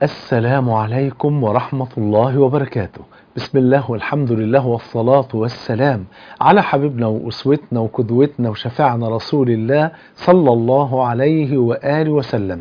السلام عليكم ورحمة الله وبركاته بسم الله والحمد لله والصلاة والسلام على حبيبنا وأسوتنا وقدوتنا وشفاعنا رسول الله صلى الله عليه وآله وسلم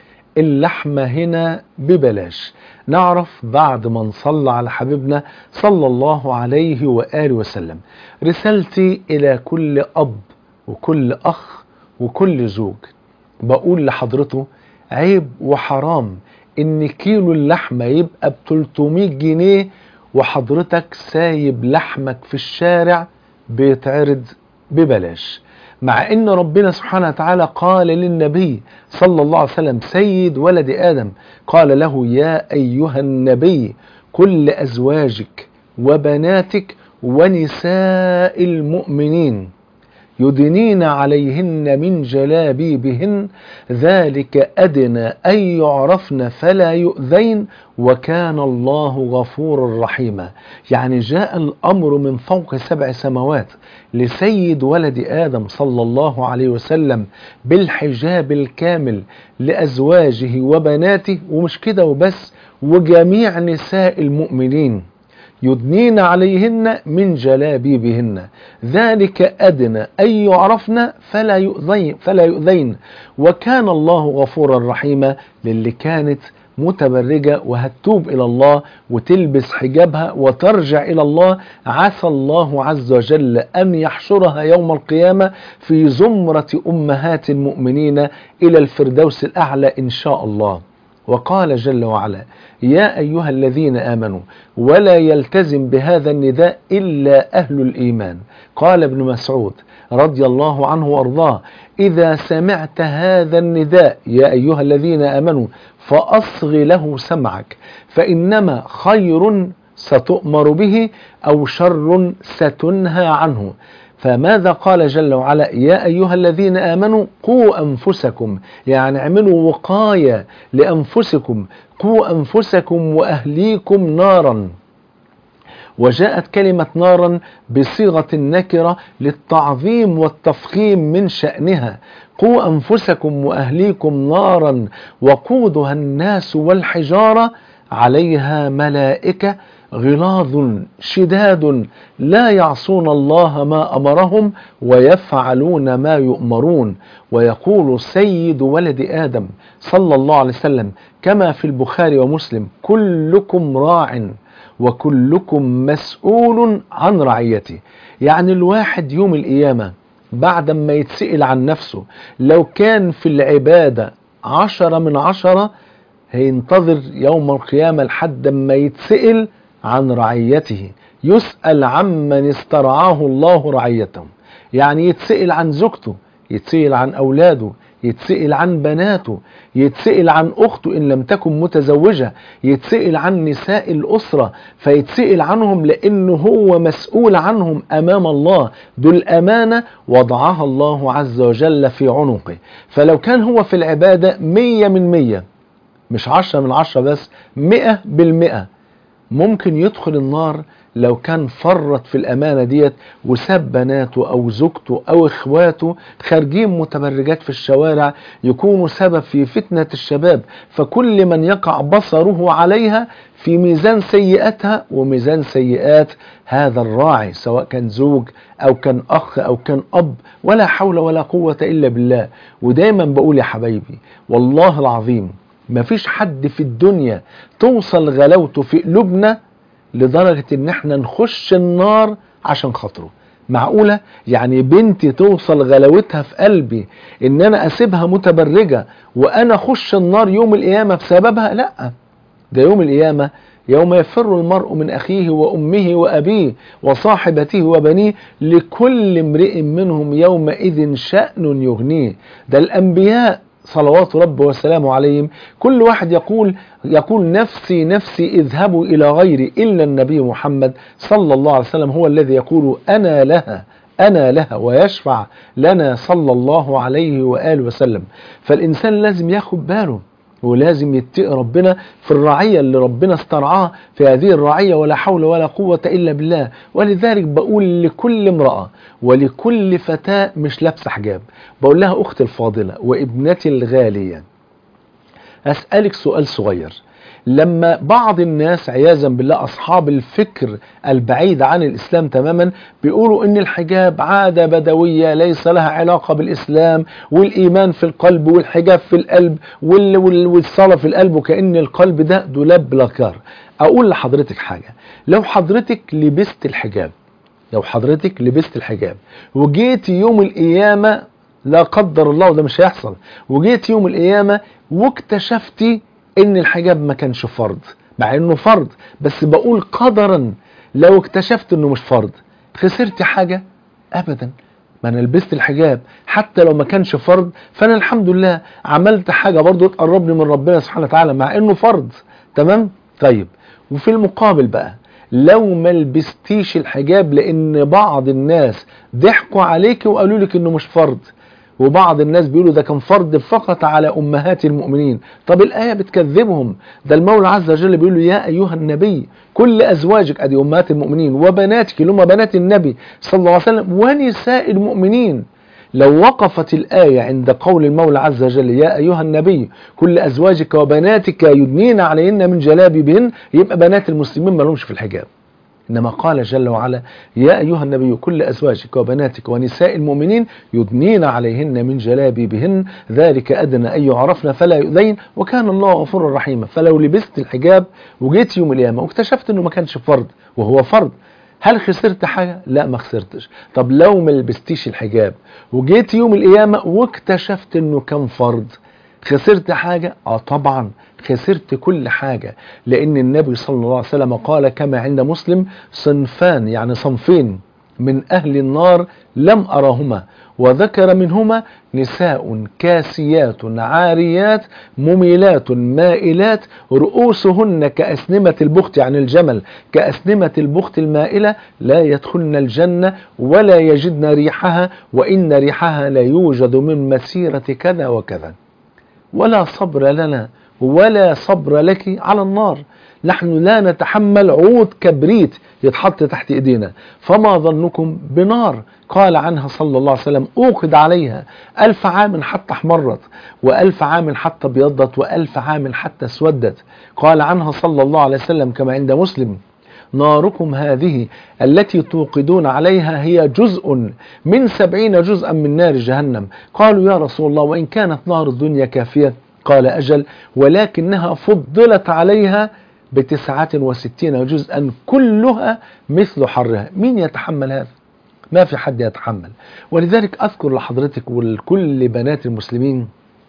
اللحمة هنا ببلاش نعرف بعد ما نصلى على حبيبنا صلى الله عليه وآله وسلم رسالتي إلى كل أب وكل أخ وكل زوج بقول لحضرته عيب وحرام ان كيلو اللحمة يبقى ب 300 جنيه وحضرتك سايب لحمك في الشارع بيتعرض ببلاش مع ان ربنا سبحانه وتعالى قال للنبي صلى الله عليه وسلم سيد ولد ادم قال له يا ايها النبي قل لازواجك وبناتك ونساء المؤمنين يدنين عليهن من جلابيبهن ذلك أدنى أن يعرفن فلا يؤذين وكان الله غفورا رحيما يعني جاء الأمر من فوق سبع سماوات لسيد ولد آدم صلى الله عليه وسلم بالحجاب الكامل لأزواجه وبناته ومش كده وبس وجميع نساء المؤمنين يدنين عليهن من جلابيبهن ذلك أدنى أن يعرفن فلا يؤذين, فلا يؤذين وكان الله غفورا رحيما للي كانت متبرجة وهتوب إلى الله وتلبس حجابها وترجع إلى الله عسى الله عز وجل أن يحشرها يوم القيامة في زمرة أمهات المؤمنين إلى الفردوس الأعلى إن شاء الله وقال جل وعلا يا أيها الذين آمنوا ولا يلتزم بهذا النداء إلا أهل الإيمان قال ابن مسعود رضي الله عنه وارضاه إذا سمعت هذا النداء يا أيها الذين آمنوا فأصغ له سمعك فإنما خير ستؤمر به أو شر ستنهى عنه فماذا قال جل وعلا يا أيها الذين آمنوا قوا أنفسكم يعني اعملوا وقاية لأنفسكم قوا أنفسكم وأهليكم نارا وجاءت كلمة نارا بصيغة النكرة للتعظيم والتفخيم من شأنها قوا أنفسكم وأهليكم نارا وقودها الناس والحجارة عليها ملائكة غلاظ شداد لا يعصون الله ما امرهم ويفعلون ما يؤمرون ويقول سيد ولد ادم صلى الله عليه وسلم كما في البخاري ومسلم كلكم راع وكلكم مسؤول عن رعيته يعني الواحد يوم القيامه بعد ما يتسئل عن نفسه لو كان في العباده عشرة من عشرة هينتظر يوم القيامة لحد ما يتسئل عن رعيته يسأل عمن استرعاه الله رعيته يعني يتسئل عن زوجته يتسئل عن أولاده يتسئل عن بناته يتسئل عن أخته إن لم تكن متزوجة يتسئل عن نساء الأسرة فيتسئل عنهم لأنه هو مسؤول عنهم أمام الله دول أمانة وضعها الله عز وجل في عنقه فلو كان هو في العبادة مية من مية مش عشرة من عشرة بس مئة بالمئة ممكن يدخل النار لو كان فرط في الأمانة ديت وساب بناته أو زوجته أو إخواته خارجين متبرجات في الشوارع يكونوا سبب في فتنة الشباب فكل من يقع بصره عليها في ميزان سيئاتها وميزان سيئات هذا الراعي سواء كان زوج أو كان أخ أو كان أب ولا حول ولا قوة إلا بالله ودايما بقول يا حبايبي والله العظيم مفيش حد في الدنيا توصل غلاوته في قلوبنا لدرجة ان احنا نخش النار عشان خاطره معقولة يعني بنتي توصل غلاوتها في قلبي ان انا اسيبها متبرجة وانا اخش النار يوم القيامة بسببها لا ده يوم القيامة يوم يفر المرء من أخيه وأمه وأبيه وصاحبته وبنيه لكل امرئ منهم يومئذ شأن يغنيه ده الأنبياء صلوات رب وسلامه عليهم كل واحد يقول يقول نفسي نفسي اذهبوا إلى غيري إلا النبي محمد صلى الله عليه وسلم هو الذي يقول أنا لها أنا لها ويشفع لنا صلى الله عليه وآله وسلم فالإنسان لازم ياخد باله ولازم يتقي ربنا في الرعية اللي ربنا استرعاه في هذه الرعية ولا حول ولا قوة إلا بالله ولذلك بقول لكل امرأة ولكل فتاة مش لابسة حجاب بقول لها أختي الفاضلة وابنتي الغالية أسألك سؤال صغير لما بعض الناس عياذا بالله اصحاب الفكر البعيد عن الاسلام تماما بيقولوا ان الحجاب عاده بدويه ليس لها علاقه بالاسلام والايمان في القلب والحجاب في القلب وال- وال- والصلاه في القلب وكان القلب ده دولاب بلاكار اقول لحضرتك حاجه لو حضرتك لبست الحجاب لو حضرتك لبست الحجاب وجيت يوم القيامه لا قدر الله وده مش هيحصل وجيت يوم القيامه واكتشفتي ان الحجاب ما كانش فرض مع انه فرض بس بقول قدرا لو اكتشفت انه مش فرض خسرت حاجه ابدا ما انا لبست الحجاب حتى لو ما كانش فرض فانا الحمد لله عملت حاجه برضو تقربني من ربنا سبحانه وتعالى مع انه فرض تمام طيب وفي المقابل بقى لو ما لبستيش الحجاب لان بعض الناس ضحكوا عليك وقالوا لك انه مش فرض وبعض الناس بيقولوا ده كان فرض فقط على امهات المؤمنين طب الايه بتكذبهم ده المولى عز وجل بيقول له يا ايها النبي كل ازواجك ادي امهات المؤمنين وبناتك اللي هم بنات النبي صلى الله عليه وسلم ونساء المؤمنين لو وقفت الآية عند قول المولى عز وجل يا أيها النبي كل أزواجك وبناتك يدنين عليهن من جلابيبهن يبقى بنات المسلمين ما لهمش في الحجاب إنما قال جل وعلا يا أيها النبي كل أزواجك وبناتك ونساء المؤمنين يدنين عليهن من جلابيبهن ذلك أدنى أن يعرفن فلا يؤذين وكان الله غفورا رحيما فلو لبست الحجاب وجيت يوم القيامة واكتشفت أنه ما كانش فرض وهو فرض هل خسرت حاجة؟ لا ما خسرتش طب لو ما لبستيش الحجاب وجيت يوم القيامة واكتشفت انه كان فرض خسرت حاجة؟ اه طبعا خسرت كل حاجة لان النبي صلى الله عليه وسلم قال كما عند مسلم صنفان يعني صنفين من اهل النار لم اراهما وذكر منهما نساء كاسيات عاريات مميلات مائلات رؤوسهن كأسنمة البخت يعني الجمل كأسنمة البخت المائلة لا يدخلن الجنة ولا يجدن ريحها وإن ريحها لا يوجد من مسيرة كذا وكذا ولا صبر لنا ولا صبر لك على النار نحن لا نتحمل عود كبريت يتحط تحت ايدينا فما ظنكم بنار قال عنها صلى الله عليه وسلم اوقد عليها الف عام حتى احمرت والف عام حتى ابيضت والف عام حتى اسودت قال عنها صلى الله عليه وسلم كما عند مسلم ناركم هذه التي توقدون عليها هي جزء من سبعين جزءا من نار جهنم قالوا يا رسول الله وإن كانت نار الدنيا كافية قال أجل ولكنها فضلت عليها بتسعة وستين جزءا كلها مثل حرها مين يتحمل هذا ما في حد يتحمل ولذلك أذكر لحضرتك ولكل بنات المسلمين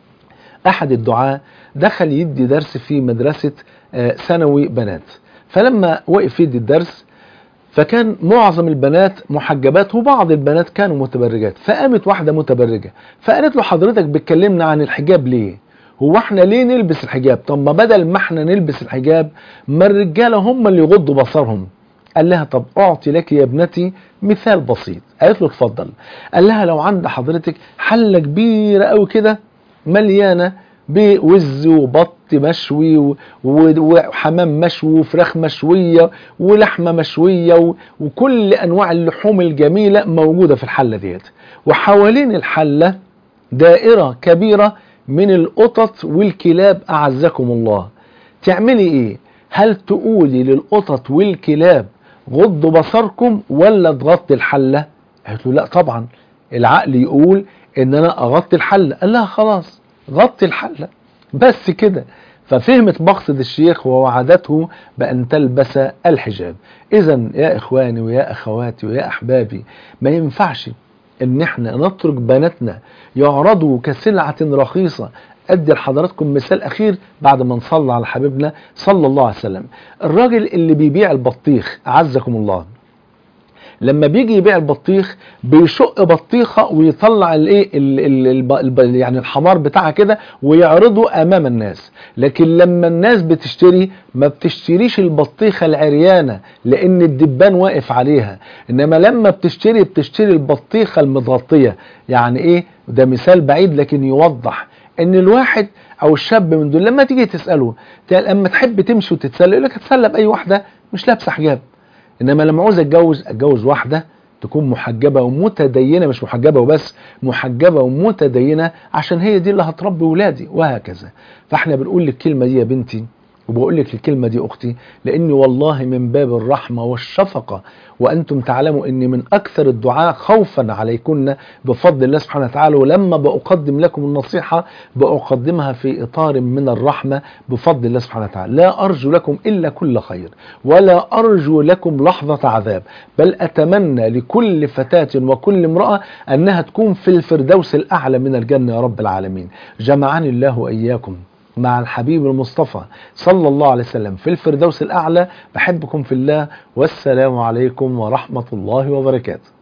أحد الدعاة دخل يدي درس في مدرسة آه، ثانوي بنات فلما وقف يدي الدرس فكان معظم البنات محجبات وبعض البنات كانوا متبرجات فقامت واحدة متبرجة فقالت له حضرتك بتكلمنا عن الحجاب ليه هو احنا ليه نلبس الحجاب طب ما بدل ما احنا نلبس الحجاب ما الرجاله هم اللي يغضوا بصرهم قال لها طب اعطي لك يا ابنتي مثال بسيط قالت له اتفضل قال لها لو عند حضرتك حله كبيره قوي كده مليانه بوز وبط مشوي و- و- وحمام مشوي وفراخ مشويه ولحمه مشويه و- وكل انواع اللحوم الجميله موجوده في الحله ديت وحوالين الحله دائره كبيره من القطط والكلاب اعزكم الله تعملي ايه هل تقولي للقطط والكلاب غضوا بصركم ولا تغطي الحله قالت له لا طبعا العقل يقول ان انا اغطي الحله قال لها خلاص غطي الحله بس كده ففهمت مقصد الشيخ ووعدته بأن تلبس الحجاب إذا يا إخواني ويا أخواتي ويا أحبابي ما ينفعش ان احنا نترك بناتنا يعرضوا كسلعة رخيصة ادي لحضراتكم مثال اخير بعد ما نصلي على حبيبنا صلى الله عليه وسلم الراجل اللي بيبيع البطيخ اعزكم الله لما بيجي يبيع البطيخ بيشق بطيخه ويطلع الايه ال- ال- الب- الب- يعني الحمار بتاعها كده ويعرضه امام الناس لكن لما الناس بتشتري ما بتشتريش البطيخه العريانه لان الدبان واقف عليها انما لما بتشتري بتشتري البطيخه المتغطيه يعني ايه ده مثال بعيد لكن يوضح ان الواحد او الشاب من دول لما تيجي تساله ت- لما تحب تمشي وتتسلى يقول لك اتسلى باي واحده مش لابسه حجاب انما لما عاوز اتجوز اتجوز واحده تكون محجبه ومتدينه مش محجبه وبس محجبه ومتدينه عشان هي دي اللي هتربي ولادي وهكذا فاحنا بنقول الكلمه دي يا بنتي وبقول لك الكلمة دي أختي لأني والله من باب الرحمة والشفقة وأنتم تعلموا أني من أكثر الدعاء خوفا عليكن بفضل الله سبحانه وتعالى ولما بأقدم لكم النصيحة بأقدمها في إطار من الرحمة بفضل الله سبحانه وتعالى لا أرجو لكم إلا كل خير ولا أرجو لكم لحظة عذاب بل أتمنى لكل فتاة وكل امرأة أنها تكون في الفردوس الأعلى من الجنة يا رب العالمين جمعني الله وإياكم مع الحبيب المصطفى صلى الله عليه وسلم في الفردوس الأعلى بحبكم في الله والسلام عليكم ورحمة الله وبركاته